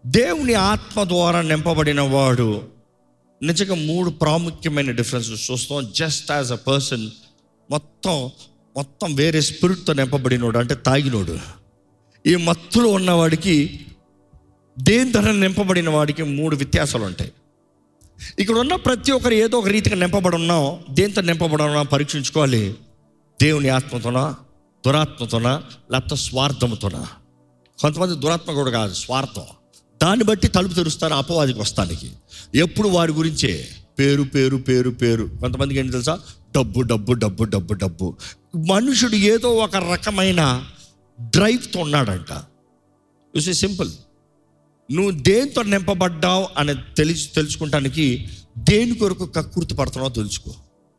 దేవుని ఆత్మ ద్వారా నింపబడిన వాడు నిజంగా మూడు ప్రాముఖ్యమైన డిఫరెన్సెస్ చూస్తాం జస్ట్ యాజ్ అ పర్సన్ మొత్తం మొత్తం వేరే స్పిరిట్తో నింపబడినోడు అంటే తాగినోడు ఈ మత్తులో ఉన్నవాడికి దేని ధర నింపబడిన వాడికి మూడు వ్యత్యాసాలు ఉంటాయి ఇక్కడ ఉన్న ప్రతి ఒక్కరు ఏదో ఒక రీతిగా నింపబడి ఉన్నాం దేంతో నింపబడి ఉన్నాం పరీక్షించుకోవాలి దేవుని ఆత్మతోనా దురాత్మతోనా లేకపోతే స్వార్థముతోనా కొంతమంది దురాత్మ కూడా కాదు స్వార్థం దాన్ని బట్టి తలుపు తెరుస్తారు అపవాదికి వస్తానికి ఎప్పుడు వారి గురించే పేరు పేరు పేరు పేరు కొంతమందికి ఏంటి తెలుసా డబ్బు డబ్బు డబ్బు డబ్బు డబ్బు మనుషుడు ఏదో ఒక రకమైన డ్రైవ్తో ఉన్నాడంట చూసి సింపుల్ నువ్వు దేంతో నింపబడ్డావు అని తెలిసి తెలుసుకుంటానికి దేని కొరకు కక్కుర్తి పడుతున్నావు తెలుసుకో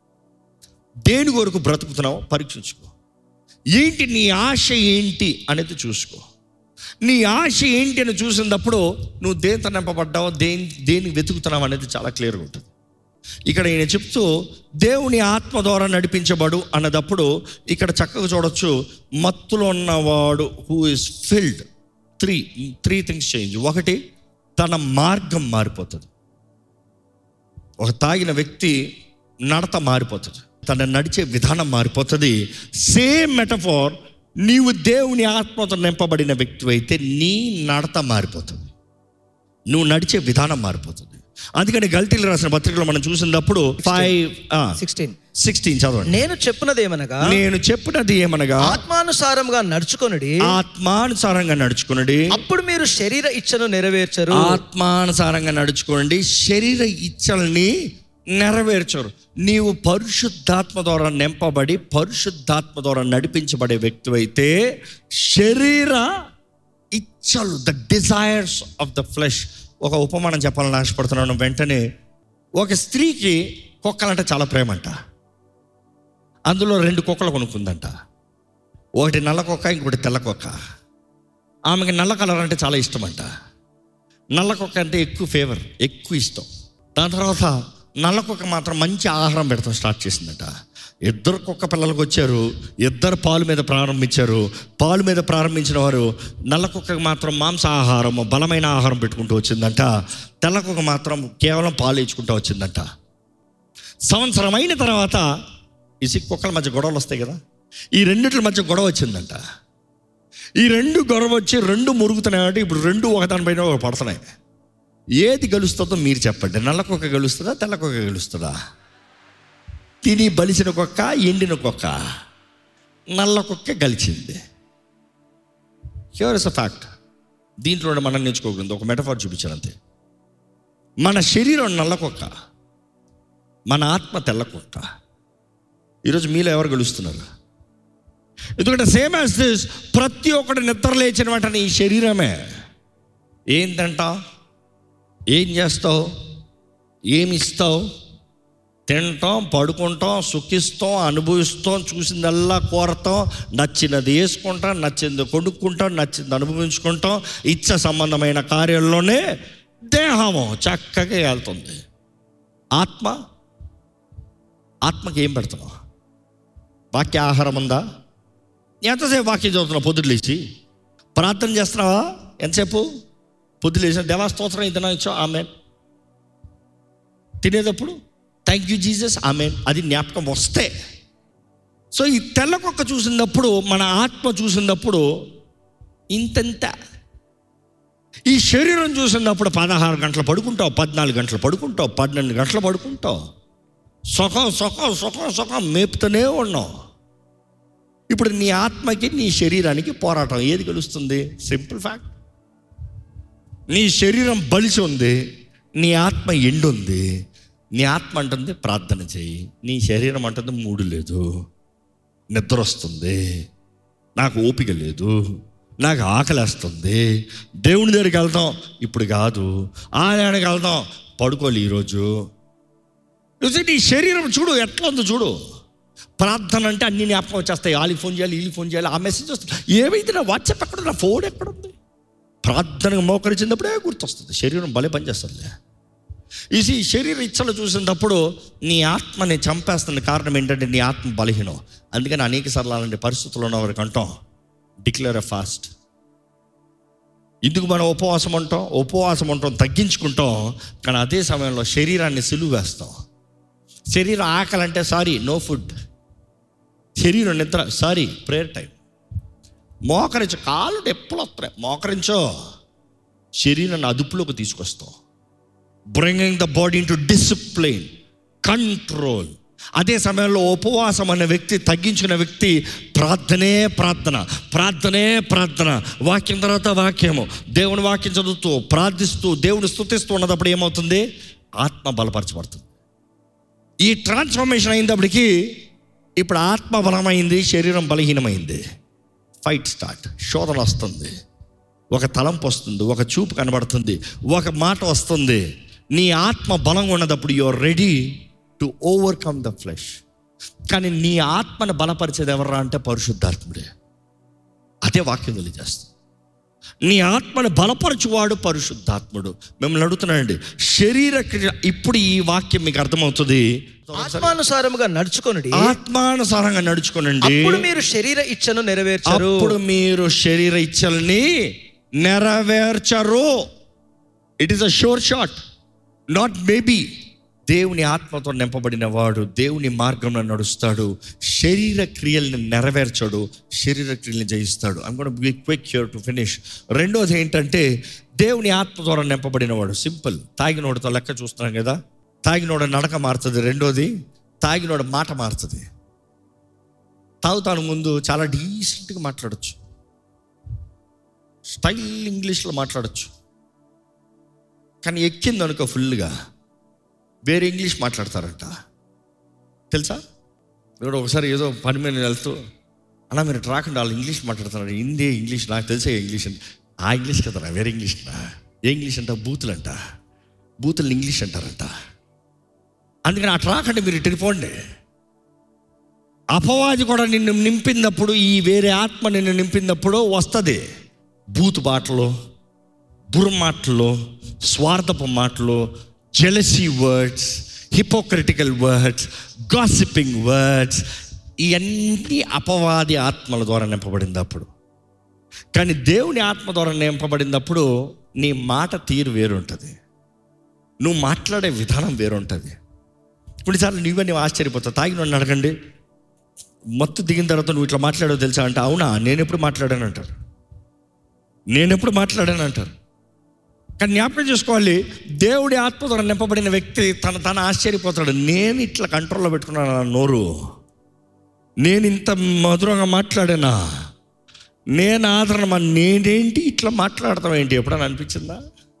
దేని కొరకు బ్రతుకుతున్నావు పరీక్షించుకో ఏంటి నీ ఆశ ఏంటి అనేది చూసుకో నీ ఆశ ఏంటి అని చూసినప్పుడు నువ్వు దేంతో నింపబడ్డావు దేని దేన్ని వెతుకుతున్నావు అనేది చాలా క్లియర్గా ఉంటుంది ఇక్కడ ఈయన చెప్తూ దేవుని ఆత్మ ద్వారా నడిపించబడు అన్నదప్పుడు ఇక్కడ చక్కగా చూడొచ్చు మత్తులో ఉన్నవాడు who is filled three three things change ఒకటి తన మార్గం మారిపోతుంది ఒక తాగిన వ్యక్తి నడత మారిపోతుంది తన నడిచే విధానం మారిపోతుంది సేమ్ మెటఫోర్ నీవు దేవుని ఆత్మతో నింపబడిన వ్యక్తి అయితే నీ నడత మారిపోతుంది నువ్వు నడిచే విధానం మారిపోతుంది అందుకని గల్టీలు రాసిన పత్రికలో మనం చూసినప్పుడు ఫైవ్ సిక్స్టీన్ సిక్స్టీన్ చదవండి నేను చెప్పినది ఏమనగా నేను చెప్పినది ఏమనగా ఆత్మానుసారముగా నడుచుకొనుడి ఆత్మానుసారంగా నడుచుకున్నది అప్పుడు మీరు శరీర ఇచ్చను నెరవేర్చరు ఆత్మానుసారంగా నడుచుకోండి శరీర ఇచ్చల్ని నెరవేర్చరు నీవు పరిశుద్ధాత్మ ద్వారా నింపబడి పరిశుద్ధాత్మ ద్వారా నడిపించబడే వ్యక్తి అయితే శరీర ఇచ్చలు the desires of the flesh ఒక ఉపమానం చెప్పాలని ఆశపడుతున్నాను వెంటనే ఒక స్త్రీకి కుక్కలంటే చాలా ప్రేమ అంట అందులో రెండు కుక్కలు కొనుక్కుందంట ఒకటి నల్ల కుక్క ఇంకొకటి తెల్ల కుక్క ఆమెకి నల్ల కలర్ అంటే చాలా ఇష్టం అంట నల్ల కుక్క అంటే ఎక్కువ ఫేవర్ ఎక్కువ ఇష్టం దాని తర్వాత నల్ల కుక్క మాత్రం మంచి ఆహారం పెడతాం స్టార్ట్ చేసిందట ఇద్దరు కుక్క పిల్లలకు వచ్చారు ఇద్దరు పాలు మీద ప్రారంభించారు పాలు మీద ప్రారంభించిన వారు నల్ల కుక్కకు మాత్రం మాంసాహారం బలమైన ఆహారం పెట్టుకుంటూ వచ్చిందంట తెల్ల కుక్క మాత్రం కేవలం పాలు ఇచ్చుకుంటూ వచ్చిందంట సంవత్సరం అయిన తర్వాత ఈ సిక్ కుక్కల మధ్య గొడవలు వస్తాయి కదా ఈ రెండిట్ల మధ్య గొడవ వచ్చిందంట ఈ రెండు గొడవ వచ్చి రెండు మురుగుతున్నాయి అంటే ఇప్పుడు రెండు ఒకదానిపైన ఒకటి పడుతున్నాయి ఏది గెలుస్తుందో మీరు చెప్పండి నల్ల కుక్క గెలుస్తుందా తెల్ల కుక్క గెలుస్తుందా తిని బలిసిన కుక్క ఎండిన కుక్క నల్ల కుక్క గెలిచింది హ్యూర్ ఇస్ అ ఫ్యాక్ట్ దీంట్లో మనం నేర్చుకోగలిగింది ఒక మెటఫార్ చూపించాను అంతే మన శరీరం నల్ల కుక్క మన ఆత్మ తెల్ల కుక్క ఈరోజు మీలో ఎవరు గెలుస్తున్నారు ఎందుకంటే సేమ్ యాజ్ దిస్ ప్రతి ఒక్కటి నిద్ర లేచిన వెంటనే ఈ శరీరమే ఏం తింటావు ఏం చేస్తావు ఏమి ఇస్తావు తింటాం పడుకుంటాం సుఖిస్తాం అనుభవిస్తాం చూసిందల్లా కోరతాం నచ్చినది వేసుకుంటాం నచ్చింది కొనుక్కుంటాం నచ్చింది అనుభవించుకుంటాం ఇచ్చ సంబంధమైన కార్యాల్లోనే దేహము చక్కగా వెళ్తుంది ఆత్మ ఆత్మకి ఏం పెడతావు వాక్య ఆహారం ఉందా ఎంతసేపు వాక్యం చదువుతున్నావు పొద్దులు లేచి ప్రార్థన చేస్తున్నావా ఎంతసేపు పొద్దులు లేచిన దేవాస్తోత్రం ఇద్దరు ఇచ్చా ఆమె తినేటప్పుడు థ్యాంక్ యూ జీసస్ ఆమె అది జ్ఞాపకం వస్తే సో ఈ తెల్ల కుక్క చూసినప్పుడు మన ఆత్మ చూసినప్పుడు ఇంతెంత ఈ శరీరం చూసినప్పుడు పదహారు గంటలు పడుకుంటావు పద్నాలుగు గంటలు పడుకుంటావు పన్నెండు గంటలు పడుకుంటావు సుఖం సుఖం సుఖం సుఖం మేపుతూనే ఉన్నావు ఇప్పుడు నీ ఆత్మకి నీ శరీరానికి పోరాటం ఏది గెలుస్తుంది సింపుల్ ఫ్యాక్ట్ నీ శరీరం బలిసి ఉంది నీ ఆత్మ ఎండుంది నీ ఆత్మ అంటుంది ప్రార్థన చేయి నీ శరీరం అంటుంది మూడు లేదు నిద్ర వస్తుంది నాకు ఓపిక లేదు నాకు ఆకలేస్తుంది దేవుని దగ్గరికి వెళ్దాం ఇప్పుడు కాదు ఆలయానికి వెళ్దాం పడుకోవాలి ఈరోజు చూసి నీ శరీరం చూడు ఎట్లా ఉందో చూడు ప్రార్థన అంటే అన్ని జ్ఞాపకం వచ్చేస్తాయి వాళ్ళకి ఫోన్ చేయాలి వీళ్ళకి ఫోన్ చేయాలి ఆ మెసేజ్ వస్తుంది ఏమైతే నా వాట్సాప్ ఎక్కడ నా ఫోన్ ఎక్కడ ఉంది ప్రార్థనకు మోకరించినప్పుడే గుర్తొస్తుంది శరీరం భలే పనిచేస్తుంది ఇది ఈ శరీర ఇచ్చలు చూసినప్పుడు నీ ఆత్మని చంపేస్తున్న కారణం ఏంటంటే నీ ఆత్మ బలహీనం అందుకని అనేక సార్లు అలాంటి పరిస్థితుల్లో ఉన్న వారికి అంటాం డిక్లేర్ ఎ ఫాస్ట్ ఇందుకు మనం ఉపవాసం ఉంటాం ఉపవాసం ఉంటాం తగ్గించుకుంటాం కానీ అదే సమయంలో శరీరాన్ని సిలువ వేస్తాం శరీరం ఆకలి అంటే సారీ నో ఫుడ్ శరీరం నిద్ర సారీ ప్రేయర్ టైం మోకరించు కాళ్ళు ఎప్పుడు వస్తున్నాయి మోకరించో శరీరాన్ని అదుపులోకి తీసుకొస్తాం bringing the body into discipline control అదే సమయంలో ఉపవాసం అనే వ్యక్తి తగ్గించుకున్న వ్యక్తి ప్రార్థనే ప్రార్థన ప్రార్థనే ప్రార్థన వాక్యం తర్వాత వాక్యము దేవుని వాక్యం చదువుతూ ప్రార్థిస్తూ దేవుని స్థుతిస్తూ ఉన్నప్పుడు ఏమవుతుంది ఆత్మ బలపరచబడుతుంది ఈ ట్రాన్స్ఫర్మేషన్ అయినప్పటికీ ఇప్పుడు ఆత్మ బలమైంది శరీరం బలహీనమైంది ఫైట్ స్టార్ట్ శోధన వస్తుంది ఒక తలంపు వస్తుంది ఒక చూపు కనబడుతుంది ఒక మాట వస్తుంది నీ ఆత్మ బలంగా ఉన్నదప్పుడు your ready to overcome the flesh కానీ నీ ఆత్మను బలపరిచేది ఎవరా అంటే పరిశుద్ధాత్ముడే అదే వాక్యం తెలియజేస్తుంది నీ ఆత్మను బలపరచువాడు పరిశుద్ధాత్ముడు మిమ్మల్ని అడుగుతున్నానండి శరీర క్రియ ఇప్పుడు ఈ వాక్యం మీకు అర్థమవుతుంది ఆత్మానుసారముగా నడుచుకొనుడి ఆత్మానుసారంగా నడుచుకోనండి అప్పుడు మీరు శరీర ఇచ్చను నెరవేర్చరు అప్పుడు మీరు శరీర ఇచ్చల్ని నెరవేర్చరు it is a sure shot not maybe దేవుని ఆత్మతో నింపబడిన వాడు దేవుని మార్గంలో నడుస్తాడు శరీర క్రియల్ని నెరవేర్చడు శరీర క్రియల్ని జయిస్తాడు ఐమ్ కూడా be quick here to finish రెండోది ఏంటంటే దేవుని ఆత్మ ద్వారా నింపబడిన వాడు సింపుల్ తాగినోడితో లెక్క చూస్తున్నాం కదా తాగినోడ నడక మారుతుంది రెండోది తాగినోడ మాట మారుతుంది తాగుతాను ముందు చాలా డీసెంట్గా మాట్లాడచ్చు స్టైల్ ఇంగ్లీష్లో మాట్లాడచ్చు కానీ ఎక్కింది అనుకో ఫుల్గా వేరే ఇంగ్లీష్ మాట్లాడతారంట తెలుసా ఇక్కడ ఒకసారి ఏదో పని మీద వెళ్తూ అలా మీరు రాకుండా వాళ్ళు ఇంగ్లీష్ మాట్లాడుతున్నారు హిందీ ఇంగ్లీష్ నాకు తెలిసే ఇంగ్లీష్ అని ఆ ఇంగ్లీష్ కదా వేరే ఇంగ్లీష్ ఏ ఇంగ్లీష్ అంట బూతులు అంట బూతులు ఇంగ్లీష్ అంటారంట అందుకని అటు రాకండి మీరు ఇటు పోండి అపవాది కూడా నిన్ను నింపినప్పుడు ఈ వేరే ఆత్మ నిన్ను నింపినప్పుడు వస్తుంది బూత్ మాటలు దుర్మాటలు స్వార్థపు మాటలు jealousy words hypocritical words gossiping words ఇవన్నీ అపవాది ఆత్మల ద్వారా నింపబడింది అప్పుడు కానీ దేవుని ఆత్మ ద్వారా నింపబడినప్పుడు నీ మాట తీరు వేరుంటుంది నువ్వు మాట్లాడే విధానం వేరుంటుంది కొన్నిసార్లు నువ్వే నువ్వు ఆశ్చర్యపోతావు తాగి నన్ను అడగండి మత్తు దిగిన తర్వాత నువ్వు ఇట్లా మాట్లాడో తెలుసా అంటే అవునా నేను ఎప్పుడు మాట్లాడాను అంటారు నేను ఎప్పుడు మాట్లాడాను అంటారు కానీ జ్ఞాపకం చేసుకోవాలి దేవుడి ఆత్మ ద్వారా నింపబడిన వ్యక్తి తన తన ఆశ్చర్యపోతాడు నేను ఇట్లా కంట్రోల్లో పెట్టుకున్నాను నా నోరు నేను ఇంత మధురంగా మాట్లాడానా నేను ఆదరణ మా నేనేంటి ఇట్లా మాట్లాడతాం ఏంటి ఎప్పుడైనా అనిపించిందా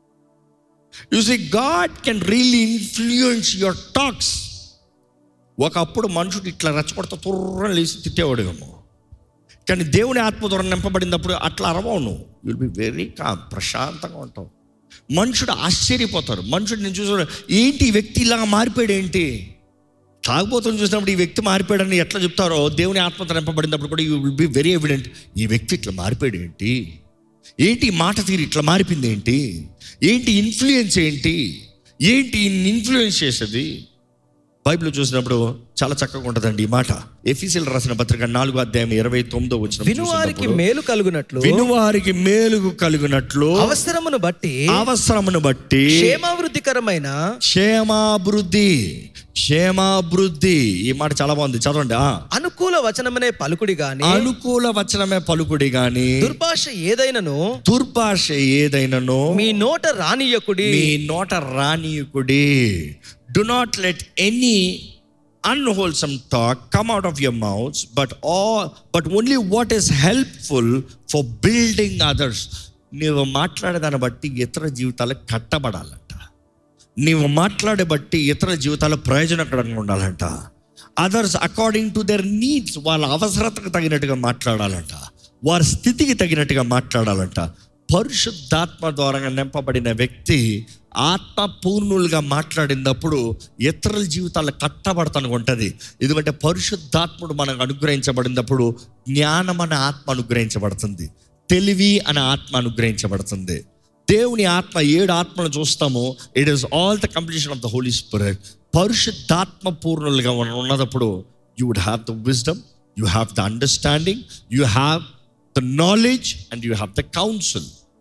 you see God can really influence your talks ఒకప్పుడు మనుషుడు ఇట్లా రెచ్చగొడతా తుర్రం లేచి తిట్టేవాడుగము కానీ దేవుని ఆత్మ ద్వారా నింపబడినప్పుడు అట్లా అరవవు నువ్వు విల్ బి వెరీ కామ్ ప్రశాంతంగా ఉంటావు మనుషుడు ఆశ్చర్యపోతారు మనుషుడు నేను చూసాడు ఏంటి ఈ వ్యక్తి ఇలాగా మారిపోయాడు ఏంటి తాగుబోతుని చూసినప్పుడు ఈ వ్యక్తి మారిపోయాడని ఎట్లా చెప్తారో దేవుని ఆత్మతో నింపబడినప్పుడు కూడా you will be very evident ఈ వ్యక్తి ఇట్లా మారిపోయాడు ఏంటి ఏంటి ఈ మాట తీరు ఇట్లా మారిపోయింది ఏంటి ఏంటి ఇన్ఫ్లుయెన్స్ ఏంటి ఏంటి ఇన్ఫ్లుయెన్స్ చేసేది బైబిల్ చూసినప్పుడు చాలా చక్కగా ఉంటుందండి ఈ మాట ఎఫీసీలు రాసిన పత్రిక నాలుగో అధ్యాయం ఇరవై తొమ్మిదో వచ్చిన వినువారికి మేలు కలుగునట్లు వినువారికి మేలుగు కలిగినట్లు అవసరమును బట్టి అవసరమును బట్టి క్షేమాభివృద్ధికరమైన క్షేమాభివృద్ధి క్షేమాభివృద్ధి ఈ మాట చాలా బాగుంది చదవండి ఆ. అనుకూల వచనమనే పలుకుడి గాని అనుకూల వచనమే పలుకుడి గాని దుర్భాష ఏదైనను దుర్భాష ఏదైనానో మీ నోట రానియకుడి మీ నోట రానియుకుడి do not let any unwholesome talk come out of your mouths but all but only what is helpful for building others నీవు మాట్లాడే దాన్ని బట్టి ఇతర జీవితాలు కట్టబడాలంట నీవు మాట్లాడే బట్టి ఇతర జీవితాల ప్రయోజనకరంగా ఉండాలంట others according to their needs వాళ్ళ అవసరతకు తగినట్టుగా మాట్లాడాలంట వారి స్థితికి తగినట్టుగా మాట్లాడాలంట పరిశుద్ధాత్మ ద్వారా నింపబడిన వ్యక్తి ఆత్మ పూర్ణులుగా మాట్లాడినప్పుడు ఇతరుల జీవితాలు కట్టబడతాను ఉంటుంది ఎందుకంటే పరిశుద్ధాత్ముడు మనకు అనుగ్రహించబడినప్పుడు జ్ఞానం అనే ఆత్మ అనుగ్రహించబడుతుంది తెలివి అనే ఆత్మ అనుగ్రహించబడుతుంది దేవుని ఆత్మ ఏడు ఆత్మను చూస్తాము it is all the completion of the Holy Spirit పరిశుద్ధాత్మ పూర్ణులుగా మనం ఉన్నప్పుడు you would have the wisdom you have the understanding you have the knowledge and you have the counsel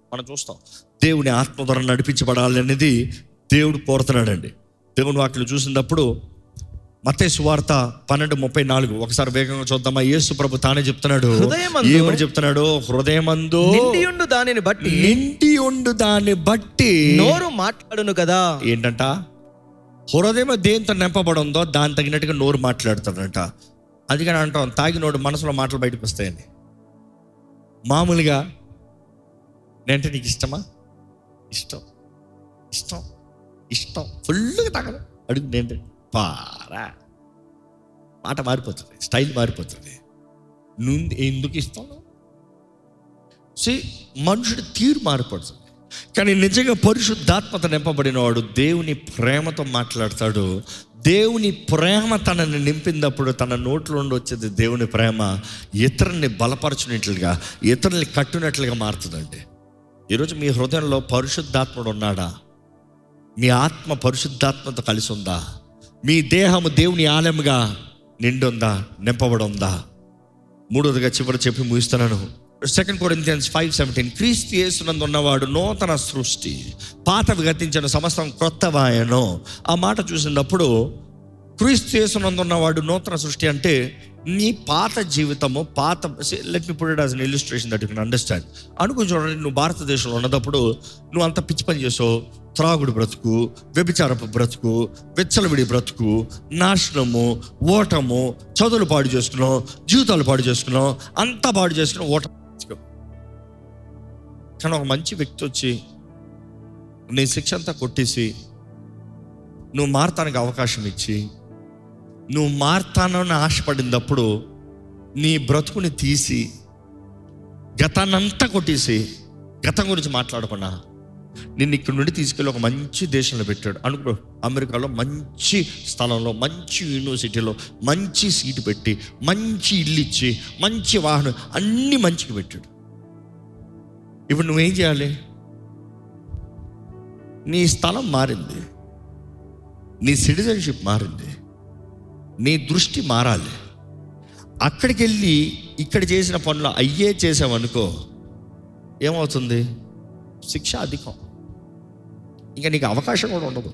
మనం చూస్తాం దేవుని ఆత్మ ద్వారా నడిపించబడాలి అనేది దేవుడు కోరుతున్నాడండి దేవుని వాక్యలు చూసినప్పుడు మతే సువార్త పన్నెండు ముప్పై నాలుగు ఒకసారి వేగంగా చూద్దామా యేసు ప్రభు తానే చెప్తున్నాడు హృదయమందు- ఏమని చెప్తున్నాడు హృదయమందు నిండియుండు దానిని బట్టి నిండి ఉండు దాన్ని బట్టి నోరు మాట్లాడును కదా ఏంటంట హృదయం దేంతో నింపబడి ఉందో దాని తగినట్టుగా నోరు మాట్లాడుతాడంట అందుకని అంటాం తాగినోడు మనసులో మాటలు బయటకు వస్తాయని మామూలుగా నేనంటే నీకు ఇష్టమా ఇష్టం ఇష్టం ఇష్టం ఫుల్గా తాగదు అడుగు నేను పారా మాట మారిపోతుంది స్టైల్ మారిపోతుంది నువ్వు ఎందుకు ఇస్తావు సి మనుషుడి తీరు మారిపోతుంది కానీ నిజంగా పరిశుద్ధాత్మత నింపబడిన వాడు దేవుని ప్రేమతో మాట్లాడతాడు దేవుని ప్రేమ తనని నింపినప్పుడు తన నోట్లో నుండి వచ్చేది దేవుని ప్రేమ ఇతరుల్ని బలపరచునట్లుగా ఇతరుల్ని కట్టునట్లుగా మారుతుందండి ఈరోజు మీ హృదయంలో పరిశుద్ధాత్ముడు ఉన్నాడా మీ ఆత్మ పరిశుద్ధాత్మతో కలిసి ఉందా మీ దేహము దేవుని ఆలయముగా నిండి ఉందా నింపబడి ఉందా మూడోదిగా చివరి చెప్పి ముగిస్తున్నాను సెకండ్ కొరింథియన్స్ ఫైవ్ సెవెంటీన్ క్రీస్తు యేసునందు ఉన్నవాడు నూతన సృష్టి పాతవి గతించిన సమస్తం క్రొత్తవాయను ఆ మాట చూసినప్పుడు క్రీస్తు యేసునందు ఉన్నవాడు నూతన సృష్టి అంటే నీ పాత జీవితము పాత let me put it as an illustration that you can understand అనుకుని చూడండి నువ్వు భారతదేశంలో ఉన్నప్పుడు నువ్వు అంత పిచ్చి పని చేసావు త్రాగుడు బ్రతుకు వ్యభిచారపు బ్రతుకు వెచ్చలవిడి బ్రతుకు నాశనము ఓటము చదువులు పాడు చేసుకున్నావు జీవితాలు పాడు చేసుకున్నావు అంతా పాడు చేసుకున్నావు ఓటం బ్రతుకు. కానీ ఒక మంచి వ్యక్తి వచ్చి నీ శిక్ష అంతా కొట్టేసి నువ్వు మారటానికి అవకాశం ఇచ్చి నువ్వు మారతానని ఆశపడినప్పుడు నీ బ్రతుకుని తీసి గతాన్నంతా కొట్టేసి గతం గురించి మాట్లాడకుండా నిన్ను ఇక్కడ నుండి తీసుకెళ్ళి ఒక మంచి దేశంలో పెట్టాడు అనుకో అమెరికాలో మంచి స్థలంలో మంచి యూనివర్సిటీలో మంచి సీటు పెట్టి మంచి ఇల్లు ఇచ్చి మంచి వాహనం అన్ని మంచిగా పెట్టాడు ఇప్పుడు నువ్వేం చేయాలి నీ స్థలం మారింది నీ సిటిజన్షిప్ మారింది నీ దృష్టి మారాలి అక్కడికి వెళ్ళి ఇక్కడ చేసిన పనులు అయ్యే చేసావనుకో ఏమవుతుంది శిక్ష అధికం ఇంకా నీకు అవకాశం కూడా ఉండదు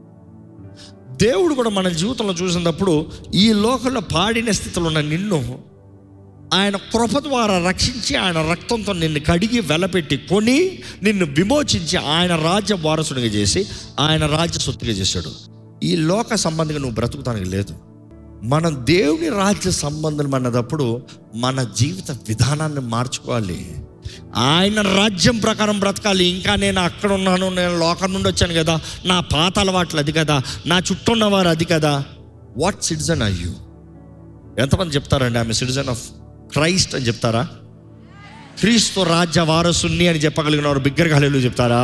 దేవుడు కూడా మన జీవితంలో చూసినప్పుడు ఈ లోకంలో పాడిన స్థితిలో ఉన్న నిన్ను ఆయన కృప ద్వారా రక్షించి ఆయన రక్తంతో నిన్ను కడిగి వెలపెట్టి కొని నిన్ను విమోచించి ఆయన రాజ్య వారసుడిగా చేసి ఆయన రాజ్య సొత్తుగా చేశాడు ఈ లోక సంబంధిగా నువ్వు బ్రతుకుతానికి లేదు మనం దేవుని రాజ్య సంబంధం అన్నదప్పుడు మన జీవిత విధానాన్ని మార్చుకోవాలి ఆయన రాజ్యం ప్రకారం బ్రతకాలి ఇంకా నేను అక్కడ ఉన్నాను నేను లోకం నుండి వచ్చాను కదా నా పాత అలవాట్లు అది కదా నా చుట్టూ ఉన్నవారు అది కదా వాట్ సిటిజన్ అయ్యూ ఎంతమంది చెప్తారండి ఆమె సిటిజన్ ఆఫ్ క్రైస్ట్ అని చెప్తారా క్రీస్తు రాజ్య వారసుని అని చెప్పగలిగిన వారు బిగ్గరగా హల్లెలూయా చెప్తారా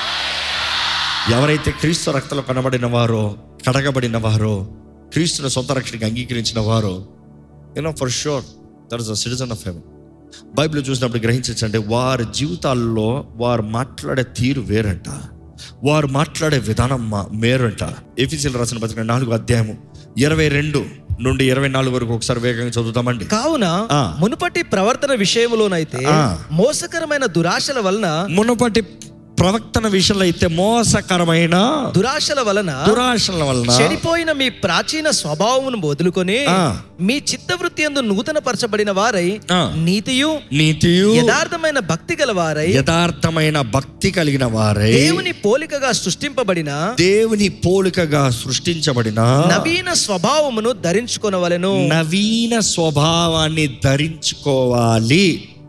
ఎవరైతే క్రీస్తు రక్తంలో కనబడిన వారో కడగబడిన వారో క్రీస్తుని సొంత రక్షణకి అంగీకరించిన వారో you know for sure that is a citizen of heaven Bible చూసినప్పుడు గ్రహించండి వారి జీవితాల్లో వారు మాట్లాడే తీరు వేరంట వారు మాట్లాడే విధానం మా- మేరంట ఎఫీసీలు రాసిన పత్రిక నాలుగు అధ్యాయము ఇరవై రెండు నుండి ఇరవై నాలుగు వరకు ఒకసారి వేగంగా చదువుతామండి కావున ఆ. మునుపటి ప్రవర్తన విషయంలోనైతే ఆ. మోసకరమైన దురాశల వలన మునుపటి ప్రవక్తన విషయంలో అయితే మోసకరమైన దురాశల వలన దురాశల వలన చెడిపోయిన మీ ప్రాచీన స్వభావమును వదులుకొని ఆ. మీ చిత్తవృత్తి ఎందు నూతన పరచబడిన వారై ఆ. నీతియు నీతియు యథార్థమైన భక్తి గల వారై యథార్థమైన భక్తి కలిగిన వారై దేవుని పోలికగా సృష్టింపబడిన దేవుని పోలికగా సృష్టించబడిన నవీన స్వభావమును ధరించుకొనవలెను నవీన స్వభావాన్ని ధరించుకోవాలి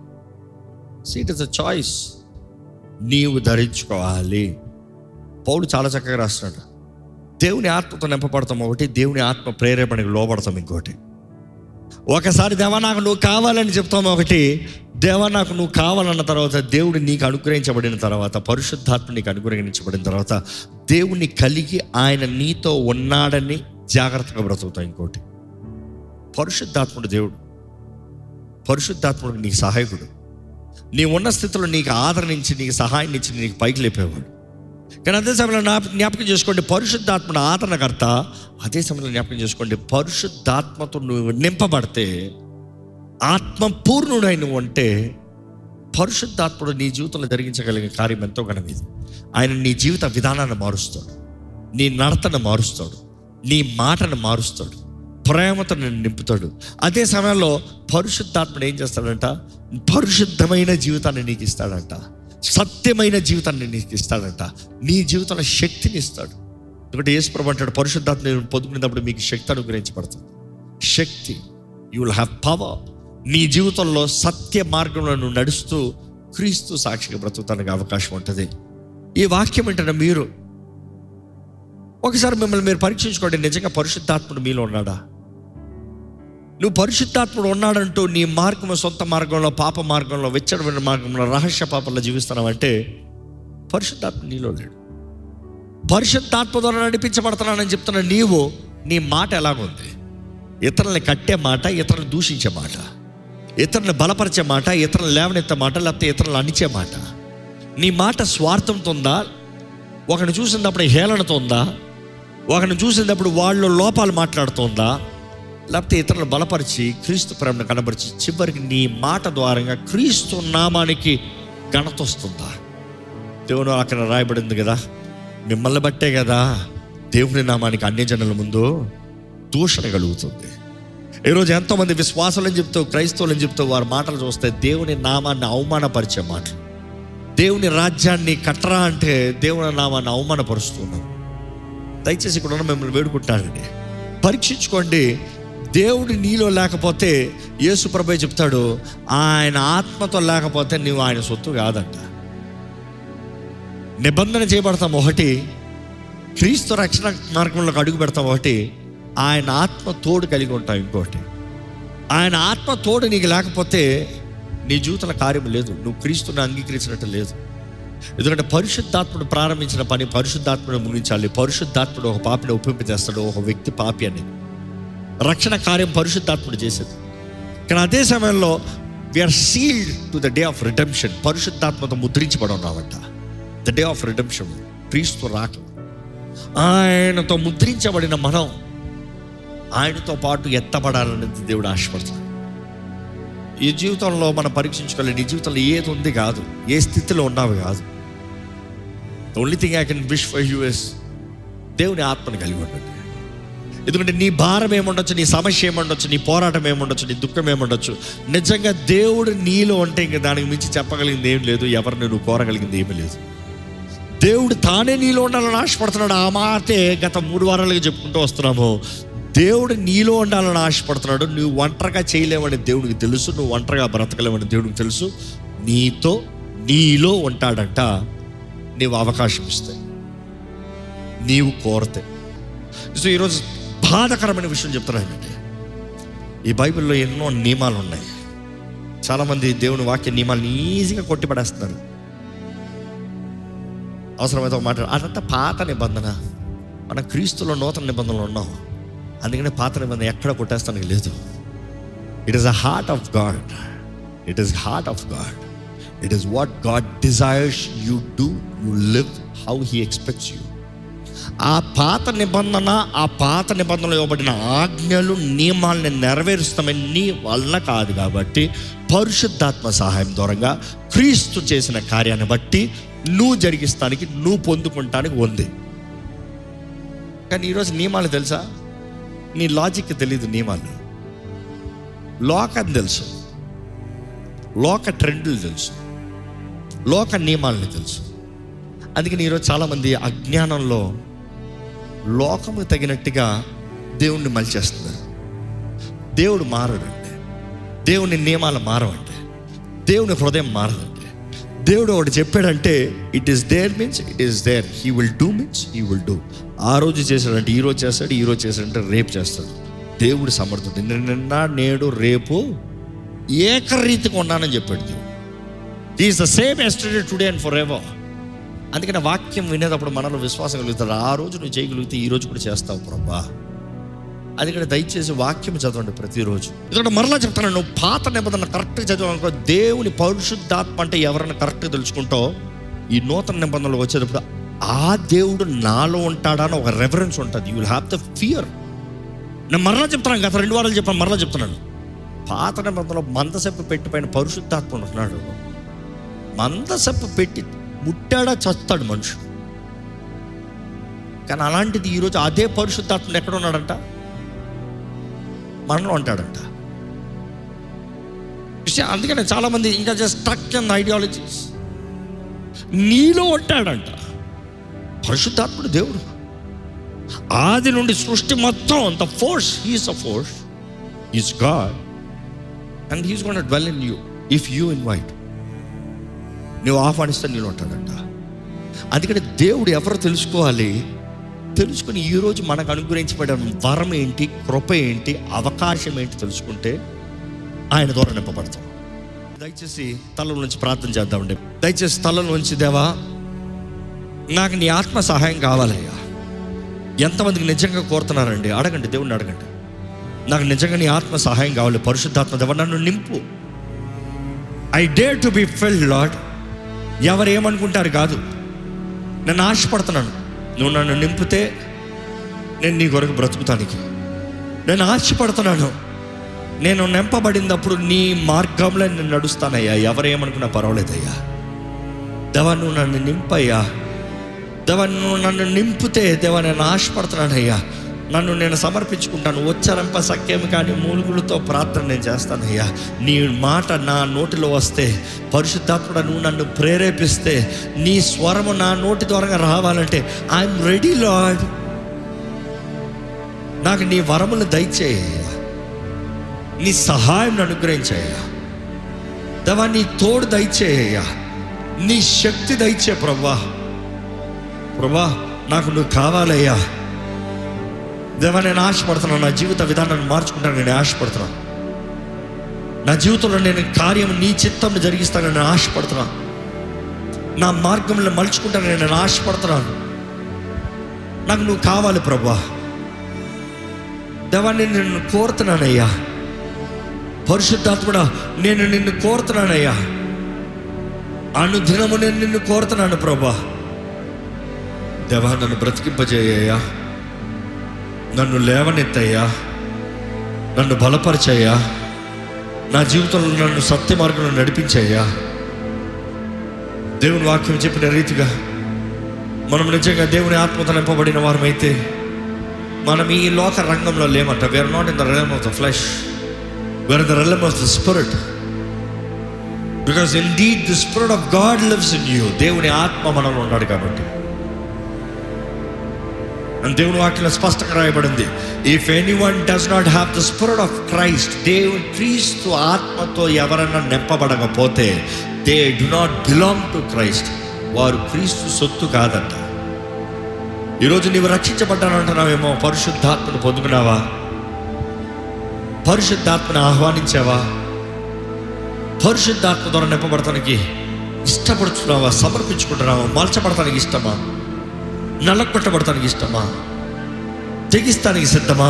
ఇట్ ఇస్ అ చాయిస్ నీవు ధరించుకోవాలి పౌలు చాలా చక్కగా రాస్తున్నాడు దేవుని ఆత్మతో నింపబడతాం ఒకటి దేవుని ఆత్మ ప్రేరేపణకి లోపడతాం ఇంకోటి ఒకసారి దేవా నాకు నువ్వు కావాలని చెప్తాం ఒకటి దేవా నాకు నువ్వు కావాలన్న తర్వాత దేవుడు నీకు అనుగ్రహించబడిన తర్వాత పరిశుద్ధాత్మ నీకు అనుగ్రహించబడిన తర్వాత దేవుని కలిగి ఆయన నీతో ఉన్నాడని జాగ్రత్తగా బ్రతుకుతాం ఇంకోటి పరిశుద్ధాత్ముడు దేవుడు పరిశుద్ధాత్ముడు నీకు సహాయకుడు నీ ఉన్న స్థితిలో నీకు ఆదరణించి నీకు సహాయం ఇచ్చి నీకు పైకి లేపేవాడు కానీ అదే సమయంలో నా జ్ఞాపకం చేసుకోండి పరిశుద్ధాత్ముడు ఆదరణకర్త అదే సమయంలో జ్ఞాపకం చేసుకోండి పరిశుద్ధాత్మతో నువ్వు నింపబడితే ఆత్మ పూర్ణుడై నువ్వు అంటే పరిశుద్ధాత్ముడు నీ జీవితంలో జరిగించగలిగే కార్యం ఎంతో ఘనమేది ఆయన నీ జీవిత విధానాన్ని మారుస్తాడు నీ నడతను మారుస్తాడు నీ మాటను మారుస్తాడు ప్రేమతో నేను నింపుతాడు అదే సమయంలో పరిశుద్ధాత్ముడు ఏం చేస్తాడంట పరిశుద్ధమైన జీవితాన్ని నీకు ఇస్తాడంట సత్యమైన జీవితాన్ని నీకు ఇస్తాడంట నీ జీవితంలో శక్తిని ఇస్తాడు ఎందుకంటే యేసుప్రభు అంటాడు పరిశుద్ధాత్మ నేను పొందుకునేటప్పుడు మీకు శక్తి అనుగ్రహించబడుతుంది శక్తి యూ విల్ హ్యావ్ పవర్ నీ జీవితంలో సత్య మార్గంలో నువ్వు నడుస్తూ క్రీస్తు సాక్షిగా బ్రతుకుతానికి అవకాశం ఉంటుంది ఈ వాక్యం ఏంటంటే మీరు ఒకసారి మిమ్మల్ని మీరు పరీక్షించుకోండి నిజంగా పరిశుద్ధాత్ముడు మీలో ఉన్నాడా నువ్వు పరిశుద్ధాత్ముడు ఉన్నాడంటూ నీ మార్గం సొంత మార్గంలో పాప మార్గంలో వెచ్చడమైన మార్గంలో రహస్య పాపంలో జీవిస్తున్నావంటే పరిశుద్ధాత్మ నీలో లేడు పరిశుద్ధాత్మ ద్వారా నడిపించబడుతున్నానని చెప్తున్న నీవు నీ మాట ఎలాగుంది ఇతరుల్ని కట్టే మాట ఇతరులను దూషించే మాట ఇతరులను బలపరిచే మాట ఇతరులను లేవనెత్తే మాట లేకపోతే ఇతరులను అణిచే మాట నీ మాట స్వార్థంతో ఉందా ఒకరిని చూసినప్పుడు హేళనతో ఉందా ఒకరిని చూసినప్పుడు వాళ్ళు లోపాలు మాట్లాడుతుందా లేకపోతే ఇతరులను బలపరిచి క్రీస్తు ప్రేమను కనబరిచి చివరికి నీ మాట ద్వారంగా క్రీస్తు నామానికి ఘనత వస్తుందా దేవుడు అక్కడ రాయబడింది కదా మిమ్మల్ని బట్టే కదా దేవుని నామానికి అన్ని జనుల ముందు దూషణ కలుగుతుంది ఈరోజు ఎంతోమంది విశ్వాసాలని చెప్తూ క్రైస్తవులని చెప్తూ వారి మాటలు చూస్తే దేవుని నామాన్ని అవమానపరిచే మాటలు దేవుని రాజ్యాన్ని కట్టరా అంటే దేవుని నామాన్ని అవమానపరుస్తున్నారు దయచేసి ఇక్కడ ఉన్న మిమ్మల్ని వేడుకుంటానండి పరీక్షించుకోండి దేవుడు నీలో లేకపోతే యేసు ప్రభు చెప్తాడు ఆయన ఆత్మతో లేకపోతే నువ్వు ఆయన సొత్తు కాదంట నిబంధన చేయబడతాం ఒకటి క్రీస్తు రక్షణ మార్గంలోకి అడుగు పెడతాం ఒకటి ఆయన ఆత్మ తోడు కలిగి ఉంటాం ఇంకోటి ఆయన ఆత్మ తోడు నీకు లేకపోతే నీ జీవితంలో కార్యం లేదు నువ్వు క్రీస్తుని అంగీకరించినట్టు లేదు ఎందుకంటే పరిశుద్ధాత్ముడు ప్రారంభించిన పని పరిశుద్ధాత్ముడు ముగించాలి పరిశుద్ధాత్ముడు ఒక పాపిని ఒప్పింపజేస్తాడు ఒక వ్యక్తి పాపి అని రక్షణ కార్యం పరిశుద్ధాత్ముడు చేసేది కానీ అదే సమయంలో we are sealed to the day of redemption పరిశుద్ధాత్మతో ముద్రించబడి ఉన్నామంట ద డే ఆఫ్ రిడెంప్షన్ క్రీస్తు రాక ఆయనతో ముద్రించబడిన మనం ఆయనతో పాటు ఎత్తబడాలనేది దేవుడు ఆశపడుతున్నాడు ఈ జీవితంలో మనం పరీక్షించుకోవాలి నీ జీవితంలో ఏది ఉంది కాదు ఏ స్థితిలో ఉన్నావు కాదు only thing I can wish for us దేవుని ఆత్మని కలిగి ఉండండి ఎందుకంటే నీ భారం ఏముండొచ్చు నీ సమస్య ఏముండొచ్చు నీ పోరాటం ఏముండొచ్చు నీ దుఃఖం ఏముండొచ్చు నిజంగా దేవుడు నీలో ఉంటే ఇంక దానికి మించి చెప్పగలిగింది ఏం లేదు ఎవరిని నువ్వు కోరగలిగింది ఏమీ లేదు దేవుడు తానే నీలో ఉండాలని ఆశపడుతున్నాడు ఆ మాటే గత మూడు వారాలుగా చెప్పుకుంటూ వస్తున్నాము దేవుడు నీలో ఉండాలని ఆశపడుతున్నాడు నువ్వు ఒంటరిగా చేయలేవని దేవుడికి తెలుసు నువ్వు ఒంటరిగా బ్రతకలేవని దేవుడికి తెలుసు నీతో నీలో ఉంటాడంట నీవు అవకాశం ఇస్తే నీవు కోరతే సో ఈరోజు బాధకరమైన విషయం చెప్తున్నానండి ఈ బైబిల్లో ఎన్నో నియమాలు ఉన్నాయి చాలామంది దేవుని వాక్య నియమాలను ఈజీగా కొట్టిపడేస్తున్నారు అవసరమైతే ఒక మాట అదంతా పాత నిబంధన మన క్రీస్తులో నూతన నిబంధనలు ఉన్నాం అందుకనే పాత నిబంధన ఎక్కడ కొట్టేస్తానికి లేదు it is a heart of God it is heart of God it is what God desires you do you live how he expects you ఆ పాత నిబంధన ఆ పాత నిబంధనలో ఇవ్వబడిన ఆజ్ఞలు నియమాలను నెరవేరుస్తామని నీ వల్ల కాదు కాబట్టి పరిశుద్ధాత్మ సహాయం దూరంగా క్రీస్తు చేసిన కార్యాన్ని బట్టి నువ్వు జరిగిస్తానికి నువ్వు పొందుకుంటానికి ఉంది కానీ ఈరోజు నియమాలు తెలుసా నీ లాజిక్ తెలియదు నియమాలు లోకం తెలుసు లోక ట్రెండ్లు తెలుసు లోక నియమాలని తెలుసు అందుకని ఈరోజు చాలామంది అజ్ఞానంలో లోకము తగినట్టుగా దేవుణ్ణి మలిచేస్తున్నారు దేవుడు మారడండి దేవుని నియమాలు మారవండి దేవుని హృదయం మారదండి దేవుడు ఒకటి చెప్పాడంటే it is there means it is there he will do means he will do ఆ రోజు చేశాడంటే ఈ రోజు చేస్తాడు ఈ రోజు చేశాడంటే రేపు చేస్తాడు దేవుడు సమర్థుడు నిన్న నేడు రేపు ఏకరీతిగా ఉన్నానని చెప్పాడు దేవుడు is the same yesterday today and for ever అందుకని వాక్యం వినేటప్పుడు మనలో విశ్వాసం కలుగుతారు ఆ రోజు నువ్వు చేయగలిగితే ఈ రోజు కూడా చేస్తావు ప్రభా అందుకని దయచేసి వాక్యం చదవండి ప్రతిరోజు ఎందుకంటే మరలా చెప్తాను నువ్వు పాత నిబంధన కరెక్ట్గా చదవాలనుకో దేవుని పరిశుద్ధాత్మ అంటే ఎవరైనా కరెక్ట్గా తెలుసుకుంటావు ఈ నూతన నిబంధనలు వచ్చేటప్పుడు ఆ దేవుడు నాలో ఉంటాడా అని ఒక రెఫరెన్స్ ఉంటుంది you will have the fear నేను మరలా చెప్తున్నాను గత రెండు వారాలు చెప్పాను మరలా చెప్తున్నాను పాత నిబంధనలో మందసెప్పు పెట్టిపోయిన పరిశుద్ధాత్మ ఉంటున్నాడు మందసప్పు పెట్టి ముట్టాడా చస్తాడు మనుషుడు కానీ అలాంటిది ఈరోజు అదే పరిశుద్ధాత్ముడు ఎక్కడ ఉన్నాడంట మనలో ఉంటాడంట విషయం అందుకనే చాలామంది ఇంకా జస్ట్ స్టక్ ఇన్ ఐడియాలజీస్ నీలో ఉంటాడంట పరిశుద్ధాత్ముడు దేవుడు ఆది నుండి సృష్టి మొత్తం the force he's a force is God and he's gonna dwell in you if you invite నువ్వు ఆహ్వానిస్తే నేను ఉంటాడంట అందుకని దేవుడు ఎవరో తెలుసుకోవాలి తెలుసుకుని ఈరోజు మనకు అనుగ్రహించబడిన వరం ఏంటి కృప ఏంటి అవకాశం ఏంటి తెలుసుకుంటే ఆయన ద్వారా నింపబడతాం దయచేసి తల నుంచి ప్రార్థన చేద్దామండి దయచేసి తల నుంచి దేవా నాకు నీ ఆత్మ సహాయం కావాలయ్యా ఎంతమందికి నిజంగా కోరుతున్నారండి అడగండి దేవుణ్ణి అడగండి నాకు నిజంగా నీ ఆత్మ సహాయం కావాలి పరిశుద్ధాత్మ దేవ నన్ను నింపు I dare to be filled Lord ఎవరు ఏమనుకుంటారు కాదు నేను ఆశపడుతున్నాను నువ్వు నన్ను నింపితే నేను నీ కొరకు బ్రతుకుతానికి నేను ఆశపడుతున్నాను నేను నింపబడినప్పుడు నీ మార్గంలో నేను నడుస్తానయ్యా ఎవరు ఏమనుకున్నా పర్వాలేదయ్యా దేవా నువ్వు నన్ను నింపయ్యా దేవా నువ్వు నన్ను నింపితే దేవా నేను ఆశపడుతున్నానయ్యా నన్ను నేను సమర్పించుకుంటాను వచ్చరంప సఖ్యం కానీ మూలుగులతో ప్రార్థన నేను చేస్తానయ్యా నీ మాట నా నోటిలో వస్తే పరిశుద్ధాత్ముడ నువ్వు నన్ను ప్రేరేపిస్తే నీ స్వరము నా నోటి ద్వారా రావాలంటే ఐఎమ్ రెడీ లాడ్ నాకు నీ వరములు దయచేయ్యా నీ సహాయం అనుగ్రహించయ్యా దేవా నీ తోడు దయచేయ్యా నీ శక్తి దయచే ప్రభా ప్రభా నాకు నువ్వు కావాలయ్యా దేవా నేను ఆశపడుతున్నాను నా జీవిత విధానాన్ని మార్చుకుంటాను నేను ఆశపడుతున్నాను నా జీవితంలో నేను కార్యం నీ చిత్తం జరిగిస్తానని నేను ఆశపడుతున్నాను నా మార్గంలో మలుచుకుంటానని నేను ఆశపడుతున్నాను నాకు నువ్వు కావాలి ప్రభా దేవా నేను నిన్ను కోరుతున్నానయ్యా పరిశుద్ధాత్ముడా నేను నిన్ను కోరుతున్నానయ్యా అనుదినము నేను నిన్ను కోరుతున్నాను ప్రభా దేవా నన్ను బ్రతికింపజేయ్యా నన్ను లేవనెత్తయ్యా నన్ను బలపరచయ్యా నా జీవితంలో నన్ను సత్య మార్గంలో నడిపించయ్యా దేవుని వాక్యం చెప్పిన రీతిగా మనం నిజంగా దేవుని ఆత్మతో నింపబడిన వారమైతే మనం ఈ లోక రంగంలో లేమంట we are not in the realm of the flesh we are the realm of the spirit because indeed the spirit of God lives in you దేవుని ఆత్మ మనలో ఉన్నాడు కాబట్టి అని దేవుని వాక్యంలో స్పష్టంగా రాయబడింది if anyone does not have the spirit of Christ దేవుని క్రీస్తు ఆత్మతో ఎవరైనా నింపబడకపోతే they do not belong to Christ వారు క్రీస్తు సొత్తు కాదంట ఈరోజు నీవు రక్షించబడ్డానంటున్నావేమో పరిశుద్ధాత్మను పొందుకున్నావా పరిశుద్ధాత్మను ఆహ్వానించావా పరిశుద్ధాత్మ ద్వారా నింపబడటానికి ఇష్టపడుతున్నావా సమర్పించుకుంటున్నావా మలచబడటానికి ఇష్టమా నల్లకొట్టబడటానికి ఇష్టమా తెగిస్తానికి సిద్ధమా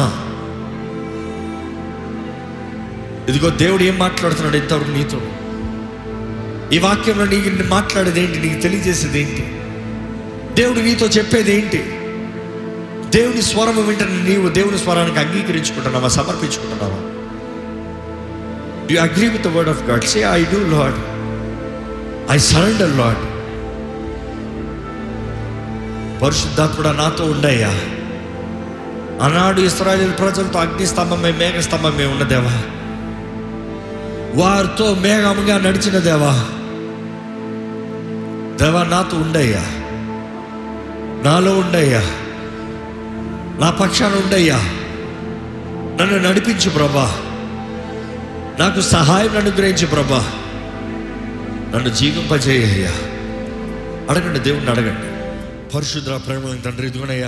ఇదిగో దేవుడు ఏం మాట్లాడుతున్నాడు ఇంతవరకు నీతో ఈ వాక్యంలో నీకు మాట్లాడేది ఏంటి నీకు తెలియజేసేది ఏంటి దేవుడు నీతో చెప్పేది ఏంటి దేవుని స్వరము వింటని నీవు దేవుని స్వరానికి అంగీకరించుకుంటున్నావా సమర్పించుకుంటున్నావా you agree with the word of God say I do Lord I surrender Lord పరిశుద్ధాత్ముడా నాతో ఉండయ్యా ఆనాడు ఇస్రాయల్ ప్రజలతో అగ్ని స్తంభమే మేఘ స్తంభమే ఉన్న దేవా వారితో మేఘముగా నడిచిన దేవా దేవా నాతో ఉండయ్యా నాలో ఉండయ్యా నా పక్షాన ఉండయ్యా నన్ను నడిపించు ప్రభా నాకు సహాయం అనుగ్రహించు ప్రభా నన్ను జీవింపజేయ్యా అడగండి దేవుణ్ణి అడగండి పరిశుద్ర ప్రేమ తండ్రి ఇదిగోనయ్యా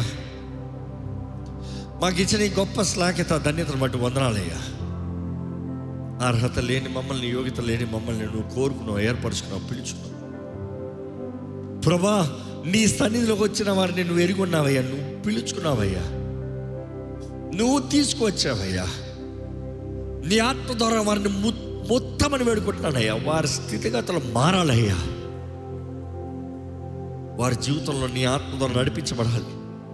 మాకు ఇచ్చిన ఈ గొప్ప శ్లాఘ్యత ధన్యతను బట్టి వందనాలయ్యా అర్హత లేని మమ్మల్ని యోగ్యత లేని మమ్మల్ని నువ్వు కోరుకున్నావు ఏర్పరచుకున్నావు పిలుచుకున్నావు ప్రభా నీ సన్నిధిలోకి వచ్చిన వారిని నువ్వు ఎరుగున్నావయ్యా నువ్వు పిలుచుకున్నావయ్యా నువ్వు తీసుకువచ్చావయ్యా నీ ఆత్మ ద్వారా వారిని ము- మొత్తమని వేడుకుంటున్నానయ్యా వారి స్థితిగతులు మారాలయ్యా వారి జీవితంలో నీ ఆత్మ ద్వారా నడిపించబడాలి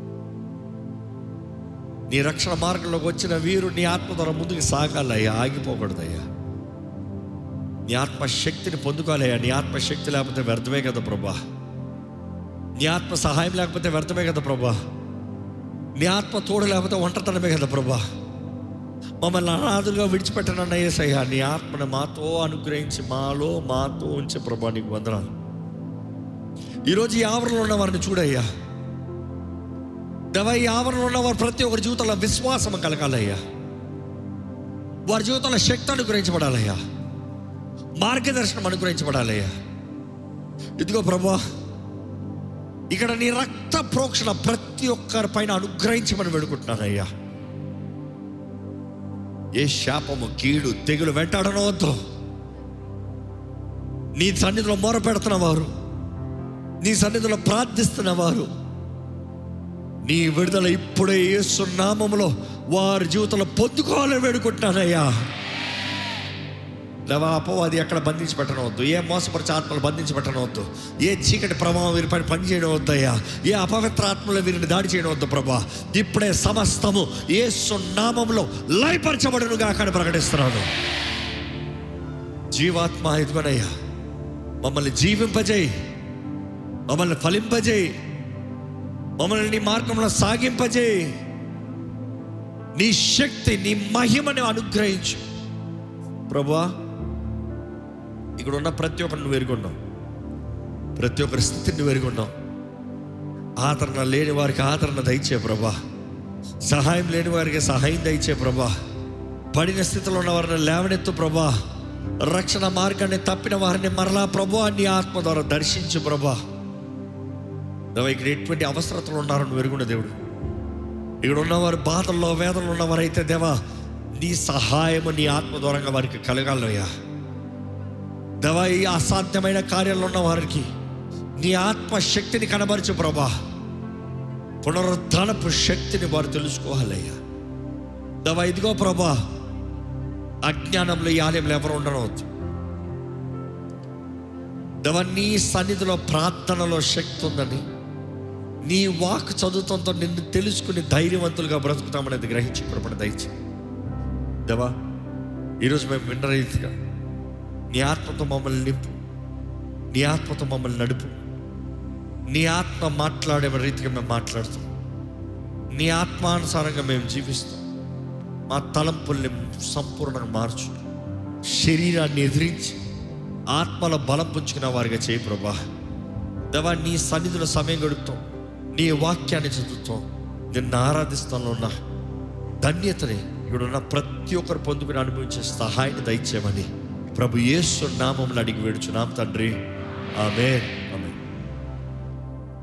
నీ రక్షణ మార్గంలోకి వచ్చిన వీరు నీ ఆత్మ ద్వారా ముందుకు సాగాలయ్యా ఆగిపోకూడదయ్యా నీ ఆత్మశక్తిని పొందుకోవాలయ్యా నీ ఆత్మశక్తి లేకపోతే వ్యర్థమే కదా ప్రభా నీ ఆత్మ సహాయం లేకపోతే వ్యర్థమే కదా ప్రభా నీ ఆత్మ తోడు లేకపోతే ఒంటరితనమే కదా ప్రభా మమ్మల్ని అనాథులుగా విడిచిపెట్టనన్న ఏసయ్యా నీ ఆత్మను మాతో అనుగ్రహించి మాలో మాతో ఉంచే ప్రభా నీకు వందనాలు ఈరోజు ఈ ఆవరణలో ఉన్న వారిని చూడయ్యా దేవా ఈ ఆవరణలో ఉన్న వారు ప్రతి ఒక్కరి జీవితంలో విశ్వాసం కలగాలయ్యా వారి జీవితంలో శక్తి అనుగ్రహించబడాలయ్యా మార్గదర్శనం అనుగ్రహించబడాలయ్యా ఇదిగో ప్రభా ఇక్కడ నీ రక్త ప్రోక్షణ ప్రతి ఒక్కరి పైన అనుగ్రహించమని వేడుకుంటున్నానయ్యా ఏ శాపము కీడు తెగులు వెంటాడనవద్దు నీ సన్నిధిలో మొర పెడుతున్న వారు నీ సన్నిధిలో ప్రార్థిస్తున్న వారు నీ విడుదల ఇప్పుడే ఏసునామములో వారి జీవితంలో పొందుకోవాలని వేడుకుంటున్నానయ్యా లేవా అపవాది ఎక్కడ బంధించి పెట్టనవద్దు ఏ మోసపరిచే ఆత్మలు బంధించి పెట్టనవద్దు ఏ చీకటి ప్రభావం వీరిపైన పని చేయడం వద్దయ్యా ఏ అపవిత్ర ఆత్మలు వీరిని దాడి చేయడం వద్దు ప్రభా ఇప్పుడే సమస్తము ఏ సున్నామంలో లయపరచబడునుగా అక్కడ ప్రకటిస్తున్నాను జీవాత్మ ఎదుగునయ్యా మమ్మల్ని జీవింపజేయి మమ్మల్ని ఫలింపజేయి మమ్మల్ని నీ మార్గంలో సాగింపజేయి నీ శక్తి నీ మహిమని అనుగ్రహించు ప్రభువా ఇక్కడ ఉన్న ప్రతి ఒక్కరిని నువ్వు ఎరుగున్నావు ప్రతి ఒక్కరి స్థితిని నువ్వు ఎరుగున్నావు ఆదరణ లేని వారికి ఆదరణ దయచే ప్రభా సహాయం లేని వారికి సహాయం దయచే ప్రభా పడిన స్థితిలో ఉన్న వారిని లేవనెత్తు ప్రభా రక్షణ మార్గాన్ని తప్పిన వారిని మరలా ప్రభా నీ ఆత్మ ద్వారా దర్శించు ప్రభా దేవా, ఇక్కడ ఎటువంటి అవసరతలు ఉన్నారో నువ్వు ఎరుగున్న దేవుడు ఇక్కడ ఉన్నవారు బాధల్లో వేదనలు ఉన్నవారైతే దేవా నీ సహాయము నీ ఆత్మ దూరంగా వారికి కలగాలయ్యా దేవా ఈ అసాధ్యమైన కార్యాల్లో ఉన్న వారికి నీ ఆత్మ శక్తిని కనబరచు ప్రభా పునరుద్ధానపు శక్తిని వారు తెలుసుకోవాలయ్యా దేవా ఇదిగో ప్రభా అజ్ఞానంలో ఈ ఆలయంలో ఎవరు ఉండనవద్దు దేవా నీ సన్నిధిలో ప్రార్థనలో శక్తి ఉందని నీ వాక్ చదువుతంతో నిన్ను తెలుసుకుని ధైర్యవంతులుగా బ్రతుకుతామనేది గ్రహించి కృపణ దయచి దేవా ఈరోజు మేము విన్న రీతిగా నీ ఆత్మతో మమ్మల్ని నింపు నీ ఆత్మతో మమ్మల్ని నడుపు నీ ఆత్మ మాట్లాడే రీతిగా మేము మాట్లాడుతాం నీ ఆత్మానుసారంగా మేము జీవిస్తాం మా తలంపుల్ని సంపూర్ణంగా మార్చు శరీరాన్ని ఎదిరించి ఆత్మల బలం పుంచుకున్న వారిగా చేయి ప్రభా దేవా నీ సన్నిధిలో సమయం గడుపుతాం నీ వాక్యాన్ని చదువుతాం నిన్ను ఆరాధిస్తాను ఉన్న ధన్యతని ఇక్కడ ఉన్న ప్రతి ఒక్కరు పొందుకుని అనుభవించే సహాయాన్ని దయచేయమని ప్రభు యేసు నామములు అడిగి వేడుచున్నాం తండ్రి ఆమె ఆమె